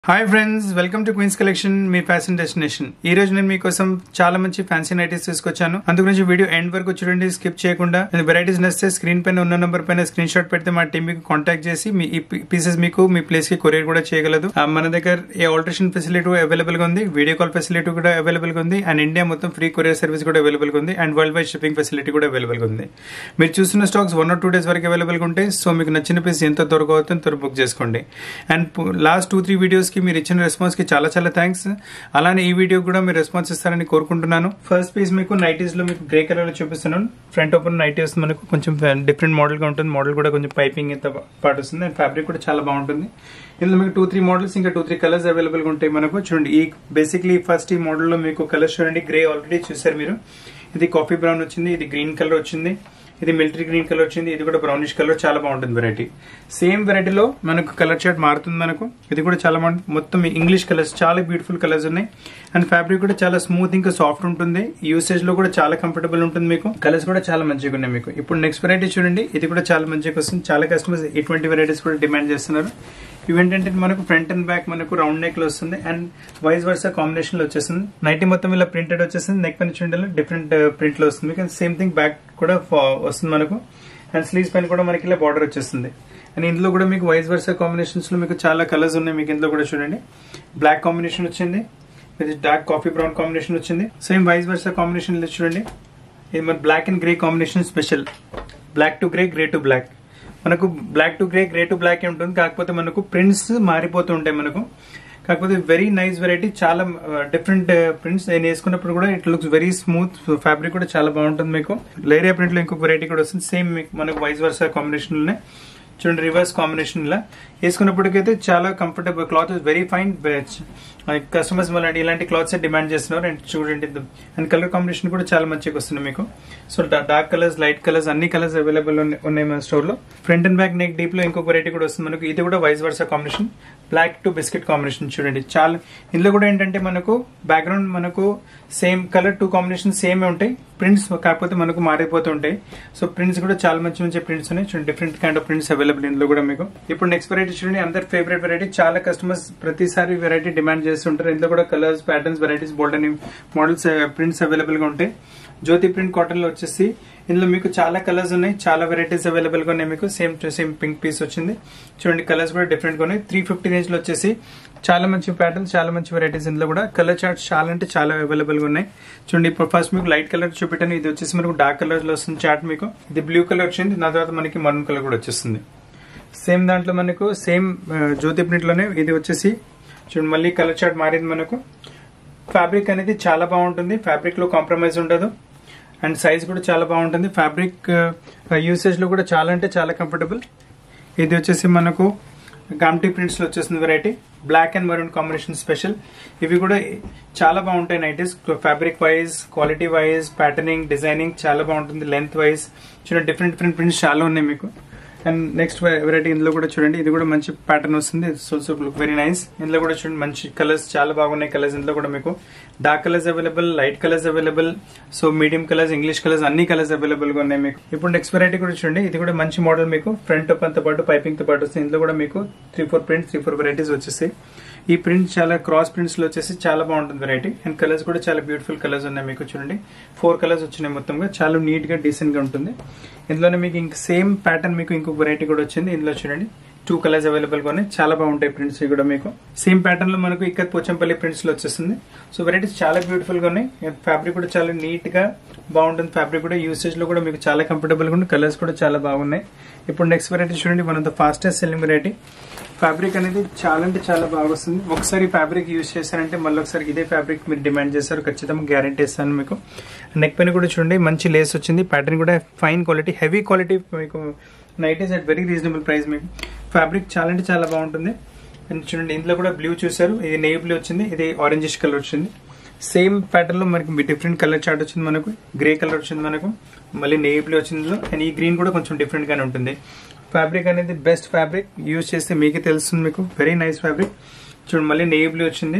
Hi friends welcome to Queens collection మీ fashion destination ఈ రోజు నేను మీకోసం చాలా మంచి ఫ్యాన్సీ నైటీస్ తీసుకొచ్చాను అందు గురించి వీడియో ఎండ్ వరకు చూడండి స్కిప్ చేయకుండా వెరైటీస్ నచ్చితే స్క్రీన్ పైన ఉన్న నంబర్ పైన స్క్రీన్ షాట్ పెడితే మా టీం మీకు కాంటాక్ట్ చేసి మీ ఈ పీసెస్ మీకు మీ ప్లేస్ కి కొరియర్ కూడా చేయగలదు ఆ, మన దగ్గర ఏ ఆల్టరేషన్ ఫెసిలిటీ అవైలబుల్ గా ఉంది వీడియో కాల్ ఫెసిలిటీ కూడా అవైలబుల్ గా ఉంది అండ్ ఇండియా మొత్తం ఫ్రీ కొరియర్ సర్వీస్ కూడా అవైలబుల్ గా ఉంది and world wide shipping facility కూడా అవైలబుల్ గా ఉంది మీరు చూస్తున్న stocks one or two days వరకు అవైలబుల్ గా ఉంటాయి సో మీకు నచ్చిన పీస్ ఎంత త్వరగా అవుతుందో త్వర బుక్ చేసుకోండి and last two three videos కి మీరు ఇచ్చిన రెస్పాన్స్ కి చాలా చాలా థ్యాంక్స్ అలానే ఈ వీడియో కూడా మీరు రెస్పాన్స్ ఇస్తారని కోరుకుంటున్నాను ఫస్ట్ పీస్ మీకు నైటీస్ లో మీకు గ్రే కలర్ లో చూపిస్తున్నాను ఫ్రంట్ ఓపెన్ నైటీ వస్తుంది మనకు కొంచెం డిఫరెంట్ మోడల్ గా ఉంటుంది మోడల్ కూడా కొంచెం పైపింగ్ ఎంత పాటు వస్తుంది అండ్ ఫ్యాబ్రిక్ కూడా చాలా బాగుంటుంది ఇందులో మీకు టూ త్రీ మోడల్స్ ఇంకా టూ త్రీ కలర్స్ అవైలబుల్ గా ఉంటాయి మనకు చూడండి ఈ బేసిక్లీ ఫస్ట్ ఈ మోడల్ లో మీకు కలర్స్ చూడండి గ్రే ఆల్రెడీ చూసారు మీరు ఇది కాఫీ బ్రౌన్ వచ్చింది ఇది గ్రీన్ కలర్ వచ్చింది ఇది మిలిటరీ గ్రీన్ కలర్ వచ్చింది ఇది కూడా బ్రౌనిష్ కలర్ చాలా బాగుంటుంది వెరైటీ సేమ్ వెరైటీలో మనకు కలర్ చార్ట్ మారుతుంది మనకు ఇది కూడా చాలా బాగుంటుంది మొత్తం ఇంగ్లీష్ కలర్స్ చాలా బ్యూటిఫుల్ కలర్స్ ఉన్నాయి అండ్ ఫ్యాబ్రిక్ కూడా చాలా స్మూత్ ఇంకా సాఫ్ట్ ఉంటుంది యూసేజ్ లో కూడా చాలా కంఫర్టబుల్ ఉంటుంది మీకు కలర్స్ కూడా చాలా మంచిగా ఉన్నాయి మీకు ఇప్పుడు నెక్స్ట్ వెరైటీ చూడండి ఇది కూడా చాలా మంచిగా వస్తుంది చాలా కస్టమర్స్ ఇటువంటి వెరైటీస్ కూడా డిమాండ్ చేస్తున్నారు ఇవేంటంటే మనకు ఫ్రంట్ అండ్ బ్యాక్ మనకు రౌండ్ నెక్ లో వస్తుంది అండ్ వైస్ వర్సా కాంబినేషన్ లో వచ్చేస్తుంది నైటీ మొత్తం ఇలా ప్రింటెడ్ వచ్చేస్తుంది నెక్ పైన చూడండి డిఫరెంట్ ప్రింట్ లో వస్తుంది కానీ సేమ్ థింగ్ బ్యాక్ కూడా ఫా- వస్తుంది మనకు అండ్ స్లీవ్స్ పైన కూడా మనకి ఇలా బార్డర్ వచ్చేస్తుంది అండ్ ఇందులో కూడా మీకు వైస్ వర్సా కాంబినేషన్స్ లో మీకు చాలా కలర్స్ ఉన్నాయి మీకు ఇందులో కూడా చూడండి బ్లాక్ కాంబినేషన్ వచ్చింది ఇది డార్క్ కాఫీ బ్రౌన్ కాంబినేషన్ వచ్చింది సేమ్ వైస్ వర్సా కాంబినేషన్ లో చూడండి ఇది మన black and grey combination special black to grey grey to black మనకు black to grey grey to black ఉంటుంది కాకపోతే మనకు ప్రింట్స్ మారిపోతూ ఉంటాయి మనకు కాకపోతే వెరీ నైస్ వెరైటీ చాలా డిఫరెంట్ ప్రింట్స్ నేను వేసుకున్నప్పుడు కూడా it looks very smooth fabric కూడా చాలా బాగుంటుంది మీకు లేరియా ప్రింట్ లో ఇంకొక వెరైటీ కూడా వస్తుంది సేమ్ మనకు వైస్ వర్సా కాంబినేషన్ లోనే చూడండి రివర్స్ కాంబినేషన్ లా వేసుకున్నప్పటికైతే చాలా comfortable cloth very fine customers మళ్ళీ ఇలాంటి క్లాత్స్ డిమాండ్ చేస్తున్నారు అండ్ చూడండి అండ్ కలర్ కాంబినేషన్ కూడా చాలా మంచిగా వస్తుంది మీకు so dark colours light colours అన్ని కలర్స్ అవైలబుల్ ఉన్నాయి మన స్టోర్ లో front and back neck deep లో ఇంకొక వెరైటీ కూడా వస్తుంది మనకు ఇది కూడా vice versa combination black to biscuit combination చూడండి చాలా ఇందులో కూడా ఏంటంటే మనకు బ్యాక్గ్రౌండ్ మనకు same colour two combination same ఉంటాయి ప్రింట్స్ కాకపోతే మనకు మారిపోతూ ఉంటాయి సో ప్రింట్స్ కూడా చాలా మంచి మంచి ప్రింట్స్ ఉన్నాయి చూడండి different kind of prints available ఇందులో కూడా మీకు ఇప్పుడు నెక్స్ట్ వెరైటీ చూడండి అందరి ఫేవరెట్ వెరైటీ చాలా కస్టమర్స్ ప్రతిసారి వెరైటీ డిమాండ్ చేస్తుంటారు ఇందులో కూడా కలర్స్ ప్యాటర్న్స్ వెరైటీస్ బోల్డ్ అని మోడల్స్ ప్రింట్స్ అవైలబుల్ గా ఉంటాయి జ్యోతి ప్రింట్ కాటన్ లో వచ్చేసి ఇందులో మీకు చాలా కలర్స్ ఉన్నాయి చాలా వెరైటీస్ అవైలబుల్ గా ఉన్నాయి మీకు same to same pink piece వచ్చింది చూడండి కలర్స్ కూడా డిఫరెంట్ గా ఉన్నాయి త్రీ ఫిఫ్టీ రేంజ్ లో వచ్చేసి చాలా మంచి ప్యాటర్న్స్ చాలా మంచి వెరైటీస్ ఇందులో కూడా కలర్ చార్ట్స్ చాలా అంటే చాలా అవైలబుల్ గా ఉన్నాయి చూడండి ఇప్పుడు ఫస్ట్ మీకు లైట్ కలర్ చూపెట్టాను ఇది వచ్చేసి మనకు డార్క్ కలర్ లో వస్తుంది చార్ట్ మీకు ఇది బ్లూ కలర్ వచ్చింది నా తర్వాత మనకి మరూన్ కలర్ కూడా వచ్చేస్తుంది సేమ్ దాంట్లో మనకు సేమ్ జ్యోతి ప్రింట్ లోనే ఇది వచ్చేసి చూడండి మళ్ళీ కలర్ చార్ట్ మారింది మనకు ఫ్యాబ్రిక్ అనేది చాలా బాగుంటుంది ఫ్యాబ్రిక్ లో కాంప్రమైజ్ ఉండదు అండ్ సైజ్ కూడా చాలా బాగుంటుంది ఫ్యాబ్రిక్ యూసేజ్ లో కూడా చాలా అంటే చాలా కంఫర్టబుల్ ఇది వచ్చేసి మనకు గామ్టీ ప్రింట్స్ లో వచ్చేసింది variety black and maroon combination special ఇవి కూడా చాలా బాగుంటాయి nighties fabric wise quality wise patterning designing చాలా బాగుంటుంది లెంత్ వైజ్ చూడండి డిఫరెంట్ డిఫరెంట్ ప్రింట్స్ చాలా ఉన్నాయి మీకు అండ్ నెక్స్ట్ వెరైటీ ఇందులో కూడా చూడండి ఇది కూడా మంచి ప్యాటర్న్ వస్తుంది సో లుక్ వెరీ నైస్ ఇందులో కూడా చూడండి మంచి కలర్స్ చాలా బాగున్నాయి కలర్స్ ఇందులో కూడా మీకు dark colours available light colours available so medium colours English colours అన్ని కలర్స్ అవైలబుల్ గా ఉన్నాయి మీకు ఇప్పుడు నెక్స్ట్ వెరైటీ కూడా చూడండి ఇది కూడా మంచి మోడల్ మీకు ఫ్రంట్ ఓపెన్ తో పాటు పైపింగ్ తో పాటు వస్తుంది ఇందులో కూడా మీకు three four prints three four varieties వచ్చేసాయి ఈ ప్రింట్ చాలా క్రాస్ ప్రింట్స్ లో వచ్చేసి చాలా బాగుంటుంది వెరైటీ అండ్ కలర్స్ కూడా చాలా బ్యూటిఫుల్ కలర్స్ ఉన్నాయి మీకు చూడండి ఫోర్ కలర్స్ వచ్చినాయి మొత్తంగా చాలా నీట్ గా డీసెంట్ గా ఉంటుంది ఇందులోనే మీకు ఇంక సేమ్ ప్యాటర్న్ మీకు ఇంకొక వెరైటీ కూడా వచ్చింది ఇందులో చూడండి టూ కలర్స్ అవైలబుల్ గా ఉన్నాయి చాలా బాగుంటాయి ప్రింట్స్ కూడా మీకు సేమ్ ప్యాటర్న్ లో మనకు ఇక్కడ పోచంపల్లి ప్రింట్స్ లో వచ్చేస్తుంది సో వెరైటీస్ చాలా బ్యూటిఫుల్ గా ఉన్నాయి ఫ్యాబ్రిక్ కూడా చాలా నీట్ గా బాగుంటుంది ఫ్యాబ్రిక్ కూడా యూసేజ్ లో కూడా మీకు చాలా కంఫర్టబుల్ గా ఉంది కలర్స్ కూడా చాలా బాగున్నాయి ఇప్పుడు నెక్స్ట్ వెరైటీ చూడండి one of the fastest selling variety fabric అనేది చాలా అంటే చాలా బాగా వస్తుంది ఒకసారి ఫ్యాబ్రిక్ యూజ్ చేశారంటే మళ్ళీ ఒకసారి ఇదే ఫ్యాబ్రిక్ మీరు డిమాండ్ చేస్తారు ఖచ్చితంగా గ్యారంటీ ఇస్తాను మీకు నెక్ పైన కూడా చూడండి మంచి లేస్ వచ్చింది ప్యాటర్న్ కూడా ఫైన్ క్వాలిటీ హెవీ క్వాలిటీ మీకు night at very reasonable price మీకు ఫ్యాబ్రిక్ చాలా అంటే చాలా బాగుంటుంది అండ్ చూడండి ఇందులో కూడా బ్లూ చూసారు ఇది నెయ్యి బ్లూ వచ్చింది ఇది ఆరెంజిష్ కలర్ వచ్చింది సేమ్ ప్యాటర్న్ లో మనకి డిఫరెంట్ కలర్ చార్ట్ వచ్చింది మనకు గ్రే కలర్ వచ్చింది మనకు మళ్ళీ నెయ్యి బ్లూ వచ్చింది ఇందులో. అండ్ ఈ గ్రీన్ కూడా కొంచెం డిఫరెంట్ గానే ఉంటుంది ఫ్యాబ్రిక్ అనేది బెస్ట్ ఫ్యాబ్రిక్ యూజ్ చేస్తే మీకే తెలుస్తుంది మీకు వెరీ నైస్ ఫ్యాబ్రిక్ చూడండి మళ్ళీ నెయ్యి బ్లూ వచ్చింది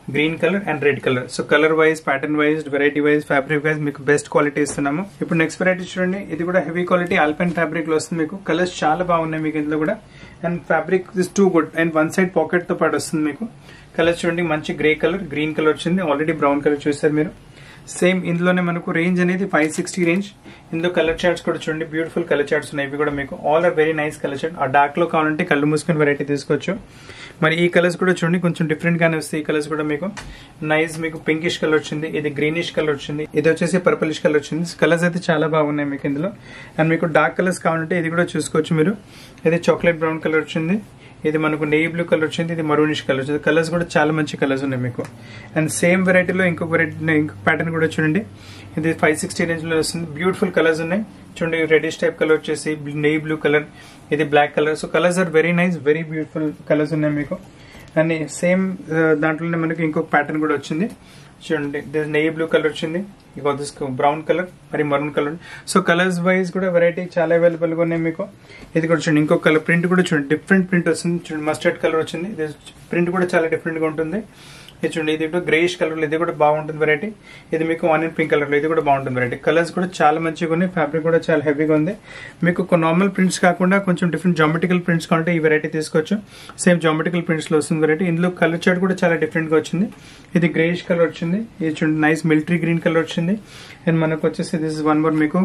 green colour and red colour so colour wise pattern wise variety wise fabric wise మీకు బెస్ట్ క్వాలిటీ ఇస్తున్నాము ఇప్పుడు నెక్స్ట్ వెరైటీ చూడండి ఇది కూడా హెవీ క్వాలిటీ ఆల్పైన్ ఫ్యాబ్రిక్ లో వస్తుంది మీకు కలర్స్ చాలా బాగున్నాయి మీకు ఇందులో కూడా and fabric is too good and one side pocket తో పాటు వస్తుంది మీకు కలర్స్ చూడండి మంచి గ్రే కలర్ గ్రీన్ కలర్ వచ్చింది ఆల్రెడీ బ్రౌన్ కలర్ చూసారు మీరు సేమ్ ఇందులోనే మనకు రేంజ్ అనేది ఫైవ్ సిక్స్టీ రేంజ్ ఇందులో కలర్ చార్ట్స్ కూడా చూడండి బ్యూటిఫుల్ కలర్ చార్ట్స్ ఉన్నాయి ఇవి కూడా మీకు all are very nice colour chart ఆ డార్క్ లో కావాలంటే కళ్ళు మూసుకుని వెరైటీ తీసుకోవచ్చు మరి ఈ కలర్స్ కూడా చూడండి కొంచెం డిఫరెంట్ గానే వస్తాయి ఈ కలర్స్ కూడా మీకు నైస్ మీకు పింకిష్ కలర్ వచ్చింది ఇది గ్రీనిష్ కలర్ వచ్చింది ఇది వచ్చేసి పర్పులిష్ కలర్ వచ్చింది కలర్స్ అయితే చాలా బాగున్నాయి మీకు ఇందులో అండ్ మీకు డార్క్ కలర్స్ కావాలంటే ఇది కూడా చూసుకోవచ్చు మీరు ఇది చాక్లెట్ బ్రౌన్ కలర్ వచ్చింది ఇది మనకు నెయ్యి బ్లూ కలర్ వచ్చింది ఇది మరూనిష్ కలర్ వచ్చింది కలర్స్ కూడా చాలా మంచి కలర్స్ ఉన్నాయి మీకు అండ్ సేమ్ వెరైటీలో ఇంకొక వెరైటీ ఇంకొక ప్యాటర్న్ కూడా చూడండి ఇది ఫైవ్ సిక్స్టీ రేంజ్ లో వస్తుంది బ్యూటిఫుల్ కలర్స్ ఉన్నాయి చూడండి రెడిష్ టైప్ కలర్ వచ్చేసి నెయ్యి బ్లూ కలర్ ఇది black colour so colours are very nice very beautiful colours ఉన్నాయి మీకు అండ్ సేమ్ దాంట్లోనే మనకి ఇంకొక ప్యాటర్న్ కూడా వచ్చింది చూడండి దిస్ నెయ్యి బ్లూ కలర్ వచ్చింది ఇగో దిస్ బ్రౌన్ కలర్ మరి maroon colour so colours wise కూడా వెరైటీ చాలా అవైలబుల్ గా ఉన్నాయి మీకు ఇది కూడా చూడండి ఇంకో కలర్ ప్రింట్ కూడా చూడండి డిఫరెంట్ ప్రింట్ వస్తుంది చూడండి మస్టర్డ్ కలర్ వచ్చింది ఇది ప్రింట్ కూడా చాలా డిఫరెంట్ గా ఉంటుంది ఇది చూడండి ఇది కూడా గ్రేష్ కలర్ ఇది కూడా బాగుంటుంది వెరైటీ ఇది మీకు ఆనియన్ పింక్ కలర్ లో ఇది కూడా బాగుంటుంది వెరైటీ కలర్స్ కూడా చాలా మంచిగా ఉన్నాయి ఫ్యాబ్రిక్ కూడా చాలా హెవీగా ఉంది మీకు నార్మల్ ప్రింట్స్ కాకుండా కొంచెం డిఫరెంట్ జామెటికల్ ప్రింట్స్ కావాలంటే ఈ వెరైటీ తీసుకోవచ్చు సేమ్ జామెటికల్ ప్రింట్స్ లో వస్తుంది వెరైటీ ఇందులో కలర్ చార్ట్ కూడా చాలా డిఫరెంట్ గా వచ్చింది ఇది గ్రేష్ కలర్ వచ్చింది ఇది చూడండి నైస్ మిలిటరీ గ్రీన్ కలర్ వచ్చింది అండ్ మనకు వచ్చేసి దిస్ వన్ మోర్ మీకు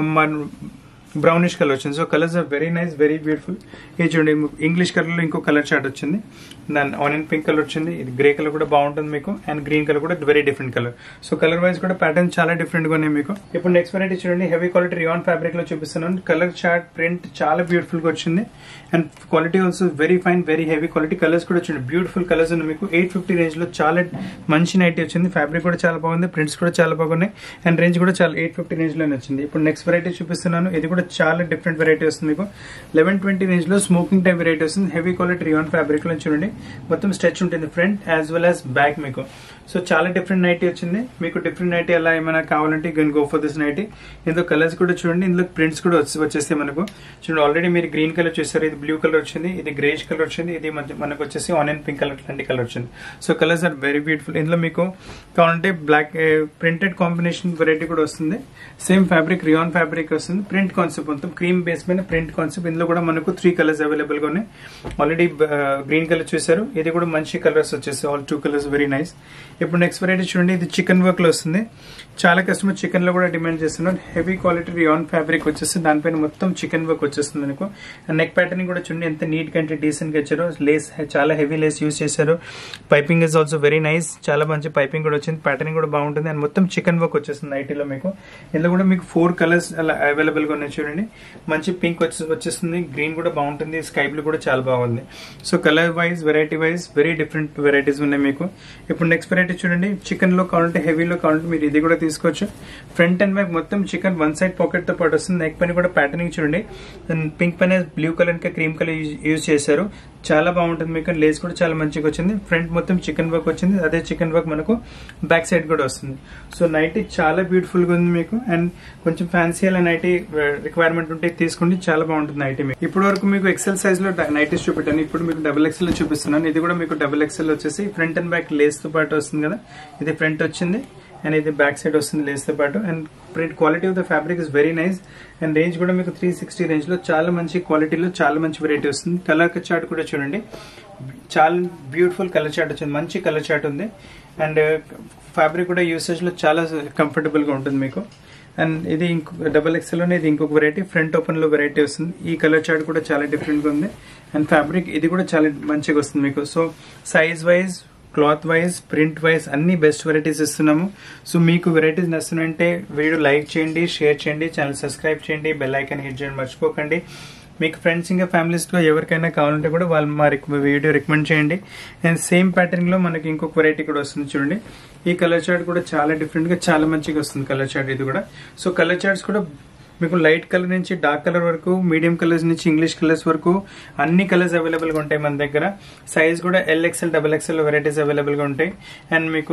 బ్రౌనిష్ కలర్ వచ్చింది so colours are very nice very beautiful ఇది చూడండి ఇంగ్లీష్ కలర్ లో ఇంకో కలర్ చార్ట్ వచ్చింది దాని ఆనియన్ పింక్ కలర్ వచ్చింది ఇది గ్రే కలర్ కూడా బాగుంటుంది మీకు అండ్ గ్రీన్ కలర్ కూడా very different colour so colour wise కూడా ప్యాటర్న్ చాలా డిఫరెంట్ గా ఉన్నాయి మీకు ఇప్పుడు నెక్స్ట్ వెరైటీ చూడండి హెవీ క్వాలిటీ రియాన్ ఫ్యాబ్రిక్ లో చూపిస్తున్నాను కలర్ చార్ట్ ప్రింట్ చాలా బ్యూటిఫుల్ గా వచ్చింది and quality also very fine very heavy quality colours కూడా చూడండి బ్యూటిఫుల్ కలర్స్ ఉన్నాయి మీకు ఎయిట్ ఫిఫ్టీ రేంజ్ లో చాలా మంచి నైటీ వచ్చింది ఫ్యాబ్రిక్ కూడా చాలా బాగుంది ప్రింట్స్ కూడా చాలా బాగున్నాయి అండ్ రేంజ్ కూడా చాలా ఎయిట్ ఫిఫ్టీ రేంజ్ లోనే వచ్చింది ఇప్పుడు నెక్స్ట్ వెరైటీ చూపిస్తున్నాను ఇది కూడా చాలా డిఫరెంట్ వెరైటీ వస్తుంది మీకు లెవెన్ ట్వంటీ రేంజ్ లో స్మోకింగ్ టైప్ వెరైటీ వస్తుంది హెవీ క్వాలిటీ రియాన్ ఫ్యాబ్రిక్ లో చూడండి మొత్తం స్ట్రెచ్ ఉంటుంది front as well as back మీకు సో చాలా డిఫరెంట్ నైటీ వచ్చింది మీకు డిఫరెంట్ నైటీ అలా ఏమైనా కావాలంటే can go for this nightie ఇందులో కలర్స్ కూడా చూడండి ఇందులో ప్రింట్స్ కూడా వచ్చి వచ్చేస్తాయి మనకు చూడండి ఆల్రెడీ మీరు గ్రీన్ కలర్ చూసారు ఇది బ్లూ కలర్ వచ్చింది ఇది గ్రేష్ కలర్ వచ్చింది ఇది మనకు వచ్చేసి ఆనియన్ పింక్ కలర్ లాంటి కలర్ వచ్చింది so colours are very beautiful ఇందులో మీకు కావాలంటే బ్లాక్ ప్రింటెడ్ కాంబినేషన్ వెరైటీ కూడా వస్తుంది సేమ్ ఫ్యాబ్రిక్ రియాన్ ఫ్యాబ్రిక్ వస్తుంది ప్రింట్ కాన్సెప్ట్ మొత్తం క్రీమ్ బేస్ మీద ప్రింట్ కాన్సెప్ట్ ఇందులో కూడా మనకు త్రీ కలర్స్ అవైలబుల్ గా ఉన్నాయి ఆల్రెడీ గ్రీన్ కలర్ చూసారు ఇది కూడా మంచి కలర్స్ వచ్చేసి all two colours very nice ఇప్పుడు నెక్స్ట్ వెరైటీ చూడండి ఇది చికెన్ వర్క్ లో వస్తుంది చాలా కస్టమర్ చికెన్ లో కూడా డిమాండ్ చేస్తున్నారు హెవీ క్వాలిటీ రియాన్ ఫ్యాబ్రిక్ వచ్చేసి దానిపైన మొత్తం చికెన్ వర్క్ వచ్చేస్తుంది మీకు నెక్ ప్యాటర్న్ కూడా చూడండి ఎంత నీట్ గా అంటే డీసెంట్ గా ఇచ్చారు లేస్ చాలా హెవీ లేస్ యూస్ చేశారు piping is also very nice చాలా మంచి పైపింగ్ కూడా వచ్చింది ప్యాటర్న్ కూడా బాగుంటుంది అండ్ మొత్తం చికెన్ వర్క్ వచ్చేస్తుంది ఐటీలో మీకు ఇందులో కూడా మీకు ఫోర్ కలర్స్ అలా అవైలబుల్ గా ఉన్నాయి చూడండి మంచి పింక్ వచ్చి వచ్చేస్తుంది గ్రీన్ కూడా బాగుంటుంది స్కై బ్లూ కూడా చాలా బాగుంది so colour wise variety wise very different varieties ఉన్నాయి మీకు ఇప్పుడు నెక్స్ట్ వెరైటీ చూడండి చికెన్ లో కావాలంటే హెవీలో కావాలంటే మీరు ఇది కూడా తీసుకోవచ్చు ఫ్రంట్ అండ్ బ్యాక్ మొత్తం చికెన్ వన్ సైడ్ పాకెట్ తో పాటు వస్తుంది నెక్ పైన కూడా ప్యాటర్నింగ్ చూడండి పింక్ పైన బ్లూ కలర్ ఇంకా క్రీమ్ కలర్ యూజ్ చేశారు చాలా బాగుంటుంది మీకు లేస్ కూడా చాలా మంచిగా వచ్చింది ఫ్రంట్ మొత్తం చికెన్ వర్క్ వచ్చింది అదే చికెన్ వర్క్ మనకు బ్యాక్ సైడ్ కూడా వస్తుంది సో నైటీ చాలా బ్యూటిఫుల్ గా ఉంది మీకు అండ్ కొంచెం ఫ్యాన్సీ అలా నైటీ రిక్వైర్మెంట్ ఉంటే తీసుకోండి చాలా బాగుంటుంది నైటీ మీకు ఇప్పటి వరకు మీకు ఎక్సెల్ సైజ్ లో నైటీస్ చూపెట్టాను ఇప్పుడు మీకు డబుల్ ఎక్సెల్ చూపిస్తున్నాను ఇది కూడా మీకు డబుల్ ఎక్సెల్ వచ్చేసి ఫ్రంట్ అండ్ బ్యాక్ లేస్ తో పాటు వస్తుంది కదా ఇది ఫ్రంట్ వచ్చింది అండ్ ఇది బ్యాక్ సైడ్ వస్తుంది లేస్ తో పాటు and print quality of the fabric is very nice and range కూడా మీకు త్రీ సిక్స్టీ రేంజ్ లో చాలా మంచి క్వాలిటీలో చాలా మంచి వెరైటీ వస్తుంది కలర్ చార్ట్ కూడా చూడండి చాలా బ్యూటిఫుల్ కలర్ చార్ట్ వచ్చింది మంచి కలర్ చార్ట్ ఉంది అండ్ ఫ్యాబ్రిక్ కూడా యూసేజ్ లో చాలా కంఫర్టబుల్ గా ఉంటుంది మీకు అండ్ ఇది ఇంకో డబల్ ఎక్స్ఎల్ లోనే ఇది ఇంకొక వెరైటీ ఫ్రంట్ ఓపెన్ లో వెరైటీ వస్తుంది ఈ కలర్ చార్ట్ కూడా చాలా డిఫరెంట్ గా ఉంది అండ్ ఫ్యాబ్రిక్ ఇది కూడా చాలా మంచిగా వస్తుంది మీకు so size wise cloth wise print wise అన్ని బెస్ట్ వెరైటీస్ ఇస్తున్నాము సో మీకు వెరైటీస్ నచ్చునంటే వీడియో లైక్ చేయండి షేర్ చేయండి ఛానల్ సబ్స్క్రైబ్ చేయండి బెల్ ఐకాన్ హిట్ చేయండి మర్చిపోకండి మీకు ఫ్రెండ్స్ ఇంకా ఫ్యామిలీస్లో ఎవరికైనా కావాలంటే కూడా వాళ్ళు మా వీడియో రికమెండ్ చేయండి అండ్ సేమ్ ప్యాటర్న్లో మనకి ఇంకొక వెరైటీ కూడా వస్తుంది చూడండి ఈ కలర్ చార్ట్ కూడా చాలా డిఫరెంట్గా చాలా మంచిగా వస్తుంది కలర్ చార్ట్ ఇది కూడా సో కలర్ చార్ట్స్ కూడా మీకు లైట్ కలర్ నుంచి డార్క్ కలర్ వరకు మీడియం కలర్స్ నుంచి ఇంగ్లీష్ కలర్స్ వరకు అన్ని కలర్స్ అవైలబుల్ గా ఉంటాయి మన దగ్గర సైజ్ కూడా L XL double XL varieties available గా ఉంటాయి అండ్ మీకు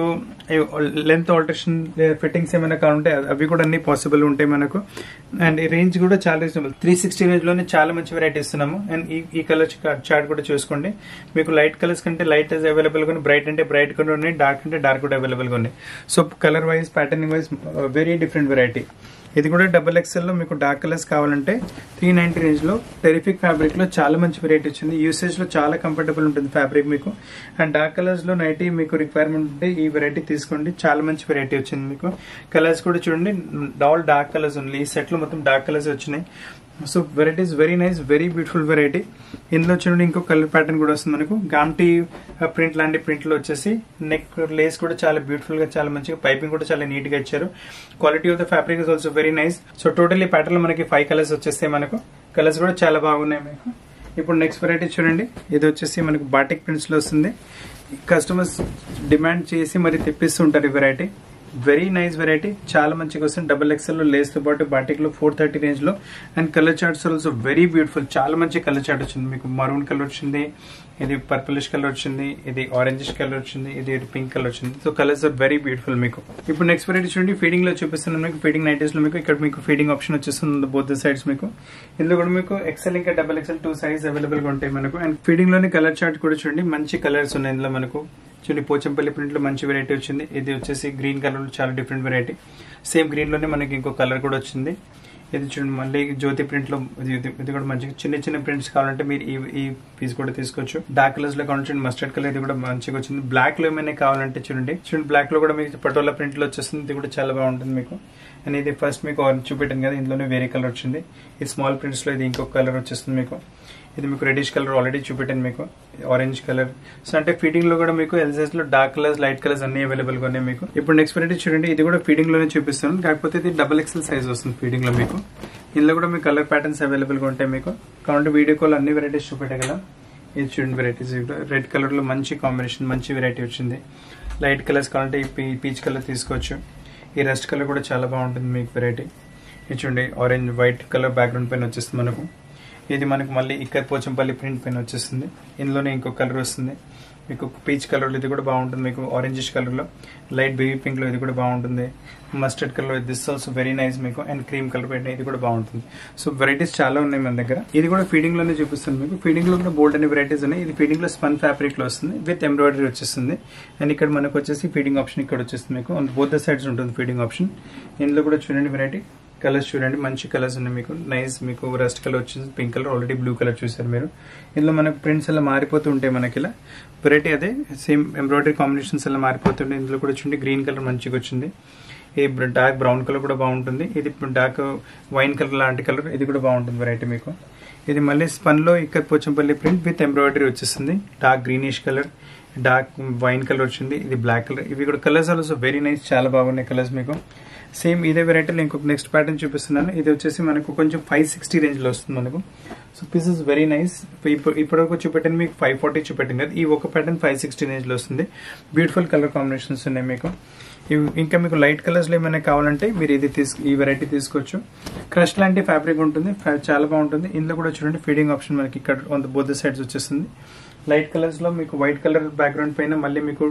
లెంత్ ఆల్టరేషన్ ఫిట్టింగ్స్ ఏమైనా కావాలంటే అవి కూడా అన్ని పాసిబుల్ ఉంటాయి మనకు అండ్ ఈ రేంజ్ కూడా చాలా రీజనబుల్ త్రీ సిక్స్టీ రేంజ్ లోనే చాలా మంచి వెరైటీ ఇస్తున్నాము అండ్ ఈ ఈ కలర్ చార్ట్ కూడా చూసుకోండి మీకు లైట్ కలర్స్ కంటే లైట్ అవైలబుల్ గా ఉన్నాయి బ్రైట్ అంటే బ్రైట్ కూడా ఉన్నాయి డార్క్ అంటే డార్క్ కూడా అవైలబుల్ గా ఉన్నాయి so colour wise patterning wise very different variety ఇది కూడా డబుల్ ఎక్స్ఎల్ లో మీకు డార్క్ కలర్స్ కావాలంటే త్రీ నైన్టీ రేంజ్ లో టెరిఫిక్ ఫ్యాబ్రిక్ లో చాలా మంచి వెరైటీ వచ్చింది యూసేజ్ లో చాలా కంఫర్టబుల్ ఉంటుంది ఫ్యాబ్రిక్ మీకు అండ్ డార్క్ కలర్స్ లో నైటీ మీకు రిక్వైర్మెంట్ ఉంటే ఈ వెరైటీ తీసుకోండి చాలా మంచి వెరైటీ వచ్చింది మీకు కలర్స్ కూడా చూడండి ఆల్ డార్క్ కలర్స్ ఉన్నాయి ఈ సెట్ లో మొత్తం డార్క్ కలర్స్ వచ్చినాయి so varieties very nice very beautiful variety ఇందులో చూడండి ఇంకో కలర్ ప్యాటర్న్ కూడా వస్తుంది మనకు గామ్టీ ప్రింట్ లాంటి ప్రింట్ లో వచ్చేసి నెక్ లేస్ కూడా చాలా బ్యూటిఫుల్ గా చాలా మంచిగా పైపింగ్ కూడా చాలా నీట్ గా ఇచ్చారు quality of the fabric is also very nice so total ఈ ప్యాటర్న్ లో మనకి ఫైవ్ కలర్స్ వచ్చేస్తాయి మనకు కలర్స్ కూడా చాలా బాగున్నాయి మీకు ఇప్పుడు నెక్స్ట్ వెరైటీ చూడండి ఇది వచ్చేసి మనకు బాటిక్ ప్రింట్స్ లో వస్తుంది కస్టమర్స్ డిమాండ్ చేసి మరి తెప్పిస్తుంటారు ఈ వెరైటీ వెరీ నైస్ వెరైటీ చాలా మంచిగా వస్తుంది డబుల్ ఎక్స్ఎల్ లో లేస్ తో పాటు బాటిక్ లో ఫోర్ థర్టీ రేంజ్ లో and colour charts also very beautiful చాలా మంచి కలర్ చార్ట్ వచ్చింది మీకు మరూన్ కలర్ వచ్చింది ఇది పర్పులిష్ కలర్ వచ్చింది ఇది ఆరెంజిష్ కలర్ వచ్చింది ఇది పింక్ కలర్ వచ్చింది so colours are very beautiful మీకు ఇప్పుడు నెక్స్ట్ వెరైటీ చూడండి ఫీడింగ్ లో చూపిస్తున్నాను మీకు ఫీడింగ్ నైటీస్ లో మీకు ఇక్కడ మీకు ఫీడింగ్ ఆప్షన్ వచ్చేస్తుంది బోత్ సైడ్స్ మీకు ఇందులో కూడా మీకు ఎక్సెల్ ఇంకా double XL two size available గా ఉంటాయి మనకు అండ్ ఫీడింగ్ లోని కలర్ చార్ట్ కూడా చూడండి మంచి కలర్స్ ఉన్నాయి ఇందులో మనకు చూడండి పోచంపల్లి ప్రింట్ లో మంచి వెరైటీ వచ్చింది ఇది వచ్చేసి గ్రీన్ కలర్ చాలా డిఫరెంట్ వెరైటీ సేమ్ గ్రీన్ లోనే మనకి ఇంకో కలర్ కూడా వచ్చింది ఇది చూడండి మళ్ళీ జ్యోతి ప్రింట్ లో ఇది ఇది కూడా మంచిగా చిన్న చిన్న ప్రింట్స్ కావాలంటే మీరు ఈ ఈ పీస్ కూడా తీసుకోవచ్చు డార్క్ కలర్స్ లో కావాలంటే మస్టర్డ్ కలర్ ఇది కూడా మంచిగా వచ్చింది బ్లాక్ లో ఏమైనా కావాలంటే చూడండి చూడండి బ్లాక్ లో కూడా మీకు పటోలా ప్రింట్ లో వచ్చేస్తుంది ఇది కూడా చాలా బాగుంటుంది మీకు అండ్ ఇది ఫస్ట్ మీకు ఆరెంజ్ చూపెట్టాను కదా ఇందులోనే వేరే కలర్ వచ్చింది ఇది స్మాల్ ప్రింట్స్ లో ఇది ఇంకొక కలర్ వచ్చేస్తుంది మీకు ఇది మీకు రెడిష్ కలర్ ఆల్రెడీ చూపెట్టాను మీకు ఆరెంజ్ కలర్ సో అంటే ఫీడింగ్ లో కూడా మీకు ఎల్సైజ్ లో డార్క్ కలర్స్ లైట్ కలర్స్ అన్ని అవైలబుల్ గా ఉన్నాయి మీకు ఇప్పుడు నెక్స్ట్ వెరైటీ చూడండి ఇది కూడా ఫీడింగ్ లోనే చూపిస్తాను కాకపోతే ఇది డబల్ ఎక్సెల్ సైజ్ వస్తుంది ఫీడింగ్ లో మీకు ఇందులో కూడా మీకు కలర్ ప్యాటర్న్స్ అవైలబుల్ గా ఉంటాయి మీకు కాబట్టి వీడియో కాల్ అన్ని వెరైటీస్ చూపెట్టగలం ఇది చూడండి వెరైటీస్ రెడ్ కలర్ లో మంచి కాంబినేషన్ మంచి వెరైటీ వచ్చింది లైట్ కలర్స్ కావాలంటే ఈ పీచ్ కలర్ తీసుకోవచ్చు ఈ రెస్ట్ కలర్ కూడా చాలా బాగుంటుంది మీకు వెరైటీ ఇది చూడండి ఆరెంజ్ వైట్ కలర్ బ్యాక్గ్రౌండ్ పైన వచ్చేస్తుంది మనకు ఇది మనకు మళ్ళీ ఇక్కడ పోచంపల్లి ప్రింట్ పైన వచ్చేస్తుంది ఇందులోనే ఇంకో కలర్ వస్తుంది మీకు పీచ్ కలర్ ఇది కూడా బాగుంటుంది మీకు ఆరెంజిష్ కలర్ లో లైట్ బేబీ పింక్ లో ఇది కూడా బాగుంటుంది mustard colour this also very nice మీకు అండ్ క్రీమ్ కలర్ పెట్టిన ఇది కూడా బాగుంటుంది సో వెరైటీస్ చాలా ఉన్నాయి మన దగ్గర ఇది కూడా ఫీడింగ్ లోనే చూపిస్తుంది మీకు ఫీడింగ్ లో కూడా బోల్డ్ అనే వెరైటీస్ ఉన్నాయి ఇది ఫీడింగ్ లో స్పన్ ఫ్యాబ్రిక్ లో వస్తుంది విత్ ఎంబ్రాయిడరీ వచ్చేస్తుంది అండ్ ఇక్కడ మనకు వచ్చేసి ఫీడింగ్ ఆప్షన్ ఇక్కడ వచ్చేస్తుంది మీకు బోత్ ద సైడ్స్ ఉంటుంది ఫీడింగ్ ఆప్షన్ ఇందులో కూడా చూడండి వెరైటీ కలర్స్ చూడండి మంచి కలర్స్ ఉన్నాయి మీకు నైస్ మీకు రస్ట్ కలర్ వచ్చింది pink colour already blue colour చూసారు మీరు ఇందులో మనకు ప్రింట్స్ అలా మారిపోతూ ఉంటాయి మనకి ఇలా వెరైటీ అదే సేమ్ ఎంబ్రాయిడరీ కాంబినేషన్స్ అలా మారిపోతుంటాయి ఇందులో కూడా చూడండి గ్రీన్ కలర్ మంచిగా వచ్చింది ఇది డార్క్ బ్రౌన్ కలర్ కూడా బాగుంటుంది ఇది డార్క్ వైన్ కలర్ లాంటి కలర్ ఇది కూడా బాగుంటుంది వెరైటీ మీకు ఇది మళ్ళీ స్పన్ లో ఇక్కడ పోచంపల్లి ప్రింట్ విత్ ఎంబ్రాయిడరీ వచ్చేస్తుంది dark greenish colour dark wine colour వచ్చింది ఇది బ్లాక్ కలర్ ఇవి కూడా కలర్స్ ఆల్సో వెరీ నైస్ చాలా బాగున్నాయి కలర్స్ మీకు సేమ్ ఇదే వెరైటీలో ఇంకొక నెక్స్ట్ ప్యాటర్న్ చూపిస్తున్నాను ఇది వచ్చేసి మనకు కొంచెం ఫైవ్ సిక్స్టీ రేంజ్ లో వస్తుంది మనకు so piece is very nice ఇప్పుడు ఇప్పటివరకు చూపెట్టాను మీకు ఫైవ్ ఫార్టీ చూపెట్టింది కదా ఈ ఒక ప్యాటర్న్ ఫైవ్ సిక్స్టీ రేంజ్ లో వస్తుంది బ్యూటిఫుల్ కలర్ కాంబినేషన్స్ ఉన్నాయి మీకు ఇంకా మీకు లైట్ కలర్స్ లో ఏమైనా కావాలంటే మీరు ఇది తీసు ఈ వెరైటీ తీసుకోవచ్చు క్రష్ లాంటి ఫ్యాబ్రిక్ ఉంటుంది చాలా బాగుంటుంది ఇందులో కూడా చూడండి ఫీడింగ్ ఆప్షన్ మనకి ఇక్కడ ఆన్ బోత్ సైడ్స్ వచ్చేస్తుంది లైట్ కలర్స్ లో మీకు వైట్ కలర్ బ్యాక్గ్రౌండ్ పైన మళ్ళీ మీకు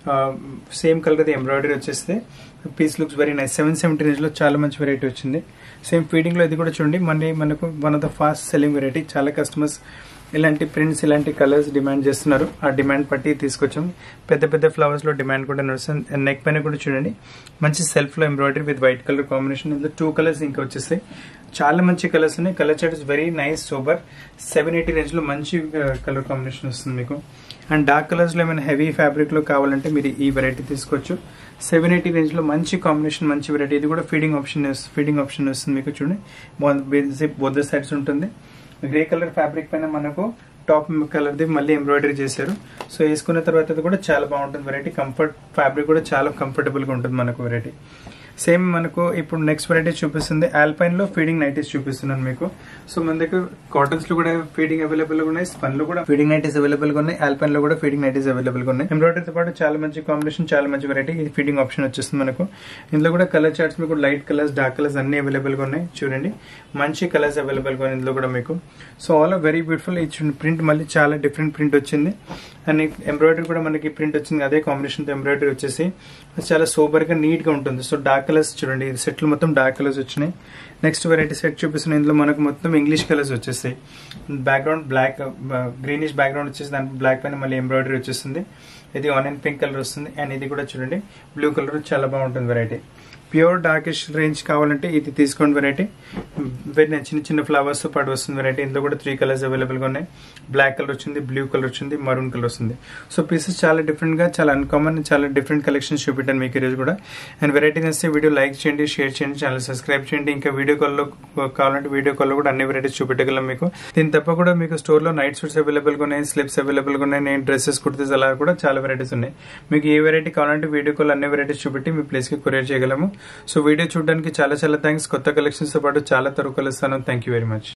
సేమ్ కలర్ ఎంబ్రాయిడరీ వచ్చేస్తే piece looks very nice seven seventy range లో చాలా మంచి వెరైటీ వచ్చింది సేమ్ ఫీడింగ్ లో ఇది కూడా చూడండి మళ్ళీ మనకు one of the fast selling variety చాలా కస్టమర్స్ ఇలాంటి ప్రింట్స్ ఇలాంటి కలర్స్ డిమాండ్ చేస్తున్నారు ఆ డిమాండ్ పట్టి తీసుకొచ్చాం పెద్ద పెద్ద ఫ్లవర్స్ లో డిమాండ్ కూడా నడుస్తుంది నెక్ పైన కూడా చూడండి మంచి సెల్ఫ్ లో embroidery with white colour combination ఇందులో టూ కలర్స్ ఇంకా వచ్చేస్తాయి చాలా మంచి కలర్స్ ఉన్నాయి colour chart is very nice super seven eighty range లో మంచి కలర్ కాంబినేషన్ వస్తుంది మీకు అండ్ డార్క్ కలర్స్ లో ఏమైనా హెవీ ఫ్యాబ్రిక్ లో కావాలంటే మీరు ఈ వెరైటీ తీసుకోవచ్చు సెవెన్ ఎయిటీ రేంజ్ లో మంచి కాంబినేషన్ మంచి వెరైటీ ఇది కూడా ఫీడింగ్ ఆప్షన్ ఫీడింగ్ ఆప్షన్ వస్తుంది మీకు చూడండి బొద్ద సైడ్స్ ఉంటుంది గ్రే కలర్ ఫ్యాబ్రిక్ పైన మనకు టాప్ కలర్ది మళ్ళీ ఎంబ్రాయిడరీ చేశారు సో వేసుకున్న తర్వాత కూడా చాలా బాగుంటుంది వెరైటీ కంఫర్ట్ ఫ్యాబ్రిక్ కూడా చాలా కంఫర్టబుల్ గా ఉంటుంది మనకు వెరైటీ సేమ్ మనకు ఇప్పుడు నెక్స్ట్ వెరైటీ చూపిస్తుంది ఆల్పైన్ లో ఫీడింగ్ నైటీస్ చూపిస్తున్నాను మీకు సో మన దగ్గర కాటన్స్ లో కూడా ఫీడింగ్ అవైలబుల్ గా ఉన్నాయి స్పన్ లో కూడా ఫీడింగ్ నైటీస్ అవైలబుల్ గా ఉన్నాయి ఆల్పైన్ లో కూడా ఫీడింగ్ నైటీస్ అవైలబుల్ గా ఉన్నాయి ఎంబ్రాయిడరీతో పాటు చాలా మంచి కాంబినేషన్ చాలా మంచి వెరైటీ ఇది ఫీడింగ్ ఆప్షన్ వచ్చేస్తుంది మనకు ఇందులో కూడా కలర్ చార్ట్స్ మీకు లైట్ కలర్స్ డార్క్ కలర్స్ అన్ని అవైలబుల్ గా ఉన్నాయి చూడండి మంచి కలర్స్ అవైలబుల్ గా ఉన్నాయి ఇందులో కూడా మీకు so all are very beautiful ఈ ప్రింట్ మళ్ళీ చాలా డిఫరెంట్ ప్రింట్ వచ్చింది అండ్ ఎంబ్రాయిడరీ కూడా మనకి ప్రింట్ వచ్చింది అదే కాంబినేషన్ తో ఎంబ్రాయిడరీ వచ్చేసి చాలా సూపర్ గా నీట్ గా ఉంటుంది సో డార్క్ కలర్స్ చూడండి ఇది సెట్లు మొత్తం డార్క్ కలర్స్ వచ్చినాయి నెక్స్ట్ వెరైటీ సెట్ చూపిస్తున్న ఇందులో మనకు మొత్తం ఇంగ్లీష్ కలర్స్ వచ్చేస్తాయి బ్యాక్గ్రౌండ్ బ్లాక్ గ్రీనిష్ బ్యాక్గ్రౌండ్ వచ్చేసి దాని బ్లాక్ పైన మళ్ళీ ఎంబ్రాయిడరీ వచ్చేస్తుంది ఇది ఆనియన్ పింక్ కలర్ వస్తుంది అండ్ ఇది కూడా చూడండి బ్లూ కలర్ చాలా బాగుంటుంది వెరైటీ ప్యూర్ డార్కిష్ రేంజ్ కావాలంటే ఇది తీసుకోండి వెరైటీ చిన్న చిన్న ఫ్లవర్స్ తో పాటు వస్తుంది వెరైటీ ఇందులో కూడా త్రీ కలర్స్ అవైలబుల్ గా ఉన్నాయి బ్లాక్ కలర్ వచ్చింది బ్లూ కలర్ వచ్చింది మరూన్ కలర్ వస్తుంది సో పీసెస్ చాలా డిఫరెంట్ గా చాలా అన్కామన్ చాలా డిఫరెంట్ కలెక్షన్స్ చూపెట్టాను మీకు ఈరోజు కూడా అండ్ వెరైటీ నచ్చితే వీడియో లైక్ చేయండి షేర్ చేయండి ఛానల్ సబ్స్క్రైబ్ చేయండి ఇంకా వీడియో కాల్లో కావాలంటే వీడియో కాల్లో కూడా అన్ని వెరైటీస్ చూపెట్టగలం మీకు దీని తప్ప కూడా మీకు స్టోర్ లో నైట్ సూట్స్ అవైలబుల్ గా ఉన్నాయి స్లిప్స్ అవైలబుల్ గా ఉన్నాయి నేను డ్రెస్సెస్ కుర్తీస్ అలా కూడా చాలా వెరైటీస్ ఉన్నాయి మీకు ఏ వెరైటీ కావాలంటే వీడియో కాల్ అన్ని వెరైటీస్ చూపెట్టి మీ ప్లేస్ కి కొరియర్ చేయగలము సో వీడియో చూడడానికి చాలా చాలా థ్యాంక్స్ కొత్త కలెక్షన్స్ తో పాటు చాలా తరువు కలుస్తాను థ్యాంక్ యూ వెరీ మచ్